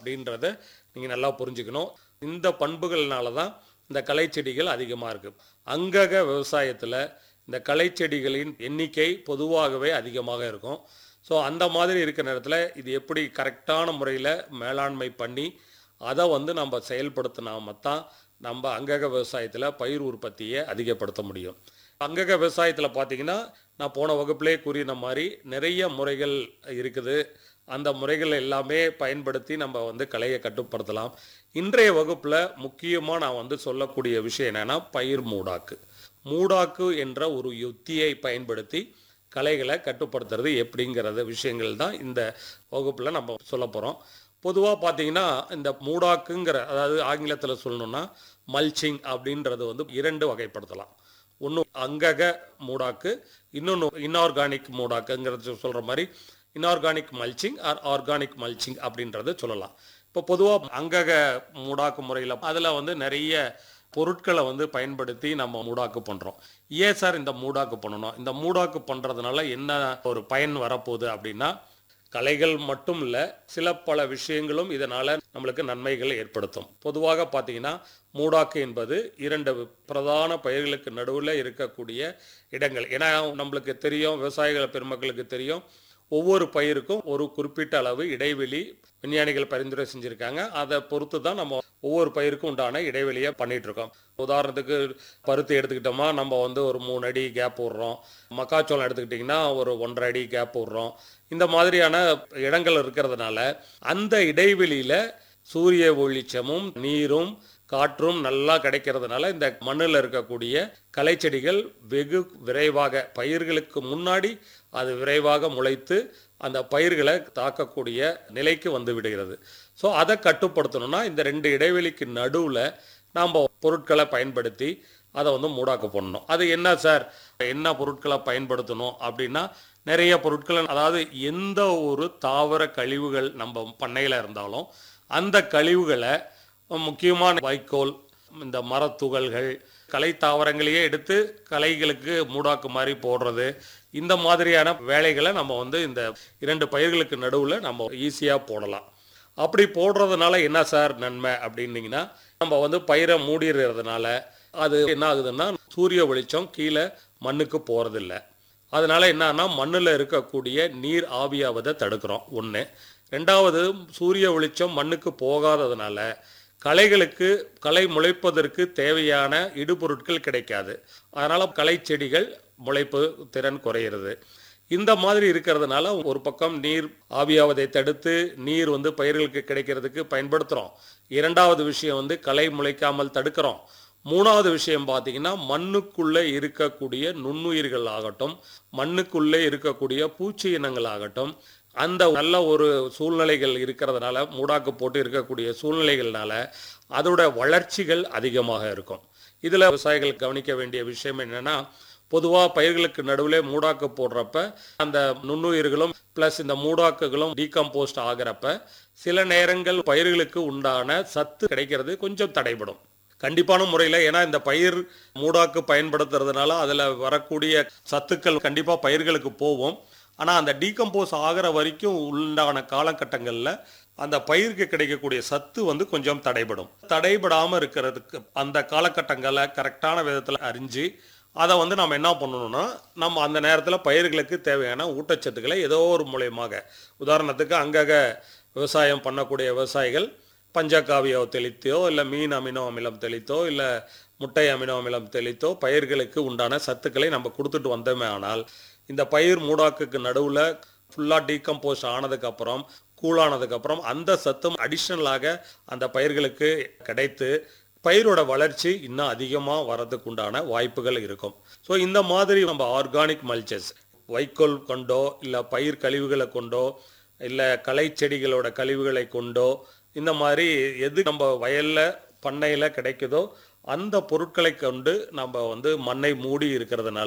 அப்படின்றத நீங்கள் நல்லா புரிஞ்சுக்கணும் இந்த பண்புகள்னால தான் இந்த களை செடிகள் அதிகமாக இருக்குது அங்கக விவசாயத்தில் இந்த களை செடிகளின் எண்ணிக்கை பொதுவாகவே அதிகமாக இருக்கும் ஸோ அந்த மாதிரி இருக்கிற நேரத்தில் இது எப்படி கரெக்டான முறையில் மேலாண்மை பண்ணி அதை வந்து நம்ம செயல்படுத்தினாம தான் நம்ம அங்கக விவசாயத்தில் பயிர் உற்பத்தியை அதிகப்படுத்த முடியும் அங்கக விவசாயத்தில் பார்த்தீங்கன்னா நான் போன வகுப்பிலே கூறின மாதிரி நிறைய முறைகள் இருக்குது அந்த முறைகள் எல்லாமே பயன்படுத்தி நம்ம வந்து கலையை கட்டுப்படுத்தலாம் இன்றைய வகுப்பில் முக்கியமாக நான் வந்து சொல்லக்கூடிய விஷயம் என்னென்னா பயிர் மூடாக்கு மூடாக்கு என்ற ஒரு யுத்தியை பயன்படுத்தி கலைகளை கட்டுப்படுத்துறது எப்படிங்கிறது விஷயங்கள் தான் இந்த வகுப்பில் நம்ம சொல்ல போகிறோம் பொதுவாக பார்த்தீங்கன்னா இந்த மூடாக்குங்கிற அதாவது ஆங்கிலத்தில் சொல்லணும்னா மல்ச்சிங் அப்படின்றது வந்து இரண்டு வகைப்படுத்தலாம் ஒன்று அங்கக மூடாக்கு இன்னொன்று இன்ஆர்கானிக் மூடாக்குங்கிறது சொல்கிற மாதிரி inorganic mulching or organic mulching அப்படின்றத சொல்லலாம் இப்போ பொதுவாக அங்கக மூடாக்கு முறையில் அதில் வந்து நிறைய பொருட்களை வந்து பயன்படுத்தி நம்ம மூடாக்கு பண்ணுறோம் ஏன் சார் இந்த மூடாக்கு பண்ணணும் இந்த மூடாக்கு பண்ணுறதுனால என்ன ஒரு பயன் வரப்போகுது அப்படின்னா கலைகள் மட்டும் இல்லை சில பல விஷயங்களும் இதனால் நம்மளுக்கு நன்மைகள் ஏற்படுத்தும் பொதுவாக பார்த்தீங்கன்னா மூடாக்கு என்பது இரண்டு பிரதான பயிர்களுக்கு நடுவில் இருக்கக்கூடிய இடங்கள் ஏன்னா நம்மளுக்கு தெரியும் விவசாயிகள் பெருமக்களுக்கு தெரியும் ஒவ்வொரு பயிருக்கும் ஒரு குறிப்பிட்ட அளவு இடைவெளி விஞ்ஞானிகள் பரிந்துரை செஞ்சுருக்காங்க அதை பொறுத்து தான் நம்ம ஒவ்வொரு பயிருக்கும் உண்டான இடைவெளியை பண்ணிட்டு இருக்கோம் உதாரணத்துக்கு பருத்தி எடுத்துக்கிட்டோமா நம்ம வந்து ஒரு மூணு அடி கேப் விடுறோம் மக்காச்சோளம் எடுத்துக்கிட்டிங்கன்னா ஒரு ஒன்றரை அடி கேப் விடுறோம் இந்த மாதிரியான இடங்கள் இருக்கிறதுனால அந்த இடைவெளியில் சூரிய ஒளிச்சமும் நீரும் காற்றும் நல்லா கிடைக்கிறதுனால இந்த மண்ணில் இருக்கக்கூடிய களைச்செடிகள் வெகு விரைவாக பயிர்களுக்கு முன்னாடி அது விரைவாக முளைத்து அந்த பயிர்களை தாக்கக்கூடிய நிலைக்கு வந்து விடுகிறது ஸோ அதை கட்டுப்படுத்தணும்னா இந்த ரெண்டு இடைவெளிக்கு நடுவில் நாம் பொருட்களை பயன்படுத்தி அதை வந்து மூடாக்கு பண்ணணும் அது என்ன சார் என்ன பொருட்களை பயன்படுத்தணும் அப்படின்னா நிறைய பொருட்களை அதாவது எந்த ஒரு தாவர கழிவுகள் நம்ம பண்ணையில் இருந்தாலும் அந்த கழிவுகளை முக்கியமான வைக்கோல் இந்த மரத்துகள்கள் கலை தாவரங்களையே எடுத்து கலைகளுக்கு மூடாக்கு மாதிரி போடுறது இந்த மாதிரியான வேலைகளை நம்ம வந்து இந்த இரண்டு பயிர்களுக்கு நடுவில் நம்ம ஈஸியாக போடலாம் அப்படி போடுறதுனால என்ன சார் நன்மை அப்படின்னீங்கன்னா நம்ம வந்து பயிரை மூடிடுறதுனால அது என்ன ஆகுதுன்னா சூரிய வெளிச்சம் கீழே மண்ணுக்கு போகிறதில்ல அதனால என்னன்னா மண்ணில் இருக்கக்கூடிய நீர் ஆவியாவதை தடுக்கிறோம் ஒன்று ரெண்டாவது சூரிய வெளிச்சம் மண்ணுக்கு போகாததுனால களைகளுக்கு களை முளைப்பதற்கு தேவையான இடுபொருட்கள் கிடைக்காது அதனால் களை செடிகள் முளைப்பு திறன் குறையிறது இந்த மாதிரி இருக்கிறதுனால ஒரு பக்கம் நீர் ஆவியாவதை தடுத்து நீர் வந்து பயிர்களுக்கு கிடைக்கிறதுக்கு பயன்படுத்துகிறோம் இரண்டாவது விஷயம் வந்து களை முளைக்காமல் தடுக்கிறோம் மூணாவது விஷயம் பார்த்தீங்கன்னா மண்ணுக்குள்ளே இருக்கக்கூடிய நுண்ணுயிர்கள் ஆகட்டும் மண்ணுக்குள்ளே இருக்கக்கூடிய பூச்சி இனங்கள் ஆகட்டும் அந்த நல்ல ஒரு சூழ்நிலைகள் இருக்கிறதுனால மூடாக்கு போட்டு இருக்கக்கூடிய சூழ்நிலைகள்னால அதோட வளர்ச்சிகள் அதிகமாக இருக்கும் இதில் விவசாயிகள் கவனிக்க வேண்டிய விஷயம் என்னென்னா பொதுவாக பயிர்களுக்கு நடுவில் மூடாக்கு போடுறப்ப அந்த நுண்ணுயிர்களும் ப்ளஸ் இந்த மூடாக்குகளும் டீகம்போஸ்ட் ஆகிறப்ப சில நேரங்கள் பயிர்களுக்கு உண்டான சத்து கிடைக்கிறது கொஞ்சம் தடைபடும் கண்டிப்பான முறையில் ஏன்னா இந்த பயிர் மூடாக்கு பயன்படுத்துறதுனால அதில் வரக்கூடிய சத்துக்கள் கண்டிப்பாக பயிர்களுக்கு போகும் ஆனால் அந்த டீகம்போஸ் ஆகிற வரைக்கும் உண்டான காலகட்டங்களில் அந்த பயிருக்கு கிடைக்கக்கூடிய சத்து வந்து கொஞ்சம் தடைபடும் தடைபடாமல் இருக்கிறதுக்கு அந்த காலகட்டங்களை கரெக்டான விதத்தில் அறிஞ்சு அதை வந்து நம்ம என்ன பண்ணணும்னா நம்ம அந்த நேரத்தில் பயிர்களுக்கு தேவையான ஊட்டச்சத்துக்களை ஏதோ ஒரு மூலியமாக உதாரணத்துக்கு அங்கக விவசாயம் பண்ணக்கூடிய விவசாயிகள் பஞ்சகாவியோ தெளித்தோ இல்லை மீன் அமினோ அமிலம் தெளித்தோ இல்லை முட்டை அமினோ அமிலம் தெளித்தோ பயிர்களுக்கு உண்டான சத்துக்களை நம்ம கொடுத்துட்டு வந்தோமே ஆனால் இந்த பயிர் மூடாக்குக்கு நடுவில் ஃபுல்லாக டீகம்போஸ் ஆனதுக்கப்புறம் கூலானதுக்கப்புறம் அந்த சத்தும் அடிஷ்னலாக அந்த பயிர்களுக்கு கிடைத்து பயிரோட வளர்ச்சி இன்னும் அதிகமாக வரதுக்கு உண்டான வாய்ப்புகள் இருக்கும் ஸோ இந்த மாதிரி நம்ம ஆர்கானிக் மல்ச்சஸ் வைக்கோல் கொண்டோ இல்லை பயிர் கழிவுகளை கொண்டோ இல்லை களை செடிகளோட கழிவுகளை கொண்டோ இந்த மாதிரி எது நம்ம வயலில் பண்ணையில் கிடைக்குதோ அந்த பொருட்களை கொண்டு நம்ம வந்து மண்ணை மூடி இருக்கிறதுனால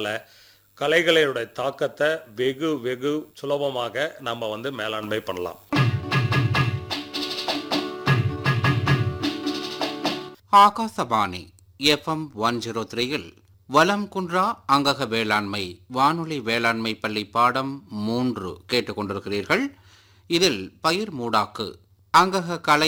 கலைகளோட தாக்கத்தை வெகு வெகு சுலபமாக நம்ம வந்து மேலாண்மை பண்ணலாம் ஆகாசவாணி எஃப்எம் ஒன் ஜீரோ த்ரீயில் வலம் குன்றா அங்கக வேளாண்மை வானொலி வேளாண்மை பள்ளி பாடம் மூன்று கேட்டுக்கொண்டிருக்கிறீர்கள் இதில் பயிர் மூடாக்கு அங்கக கலை